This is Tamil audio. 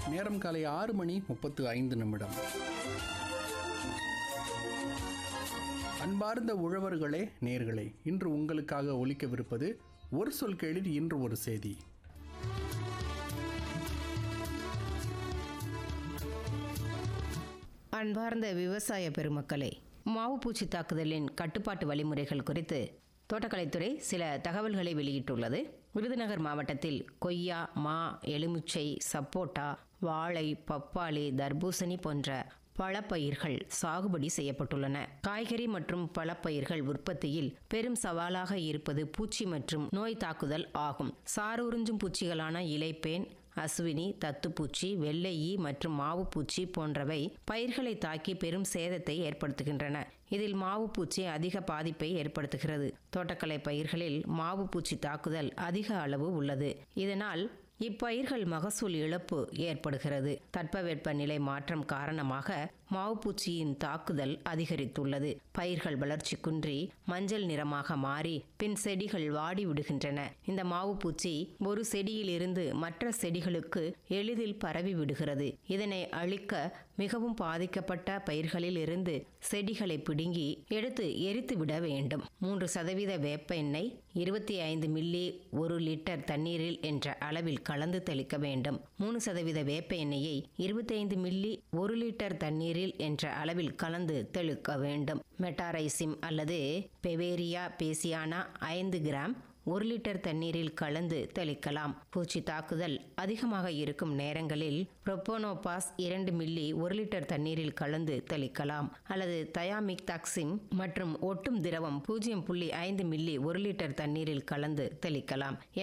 நேரம் காலை ஆறு மணி முப்பத்து ஐந்து நிமிடம் அன்பார்ந்த உழவர்களே நேர்களே இன்று உங்களுக்காக ஒலிக்கவிருப்பது ஒரு சொல் கேளிர் இன்று ஒரு செய்தி அன்பார்ந்த விவசாய பெருமக்களே மாவு பூச்சி தாக்குதலின் கட்டுப்பாட்டு வழிமுறைகள் குறித்து தோட்டக்கலைத்துறை சில தகவல்களை வெளியிட்டுள்ளது விருதுநகர் மாவட்டத்தில் கொய்யா மா எலுமிச்சை சப்போட்டா வாழை பப்பாளி தர்பூசணி போன்ற பழப்பயிர்கள் சாகுபடி செய்யப்பட்டுள்ளன காய்கறி மற்றும் பழப்பயிர்கள் உற்பத்தியில் பெரும் சவாலாக இருப்பது பூச்சி மற்றும் நோய் தாக்குதல் ஆகும் சாரூறிஞ்சும் பூச்சிகளான இலைப்பேன் அசுவினி தத்துப்பூச்சி வெள்ளை ஈ மற்றும் மாவுப்பூச்சி போன்றவை பயிர்களை தாக்கி பெரும் சேதத்தை ஏற்படுத்துகின்றன இதில் மாவுப்பூச்சி அதிக பாதிப்பை ஏற்படுத்துகிறது தோட்டக்கலை பயிர்களில் மாவுப்பூச்சி தாக்குதல் அதிக அளவு உள்ளது இதனால் இப்பயிர்கள் மகசூல் இழப்பு ஏற்படுகிறது தட்பவெட்ப நிலை மாற்றம் காரணமாக மாவுப்பூச்சியின் தாக்குதல் அதிகரித்துள்ளது பயிர்கள் வளர்ச்சி குன்றி மஞ்சள் நிறமாக மாறி பின் செடிகள் வாடி விடுகின்றன இந்த மாவுப்பூச்சி ஒரு செடியிலிருந்து மற்ற செடிகளுக்கு எளிதில் பரவி விடுகிறது இதனை அழிக்க மிகவும் பாதிக்கப்பட்ட பயிர்களில் இருந்து செடிகளை பிடுங்கி எடுத்து எரித்து விட வேண்டும் மூன்று சதவீத வேப்ப எண்ணெய் இருபத்தி ஐந்து மில்லி ஒரு லிட்டர் தண்ணீரில் என்ற அளவில் கலந்து தெளிக்க வேண்டும் மூணு சதவீத வேப்ப எண்ணெயை இருபத்தைந்து மில்லி ஒரு லிட்டர் தண்ணீரில் என்ற அளவில் கலந்து தெளிக்க வேண்டும் மெட்டாரைசிம் அல்லது பெவேரியா பேசியானா ஐந்து கிராம் ஒரு லிட்டர் தண்ணீரில் கலந்து தெளிக்கலாம் பூச்சி தாக்குதல் அதிகமாக இருக்கும் நேரங்களில் புரோபோனோபாஸ் இரண்டு மில்லி ஒரு லிட்டர் தண்ணீரில் கலந்து தெளிக்கலாம் அல்லது தயாமிக் தாக்சிம் மற்றும் ஒட்டும் திரவம் பூஜ்ஜியம் புள்ளி ஐந்து மில்லி ஒரு லிட்டர் தண்ணீரில் கலந்து தெளிக்கலாம்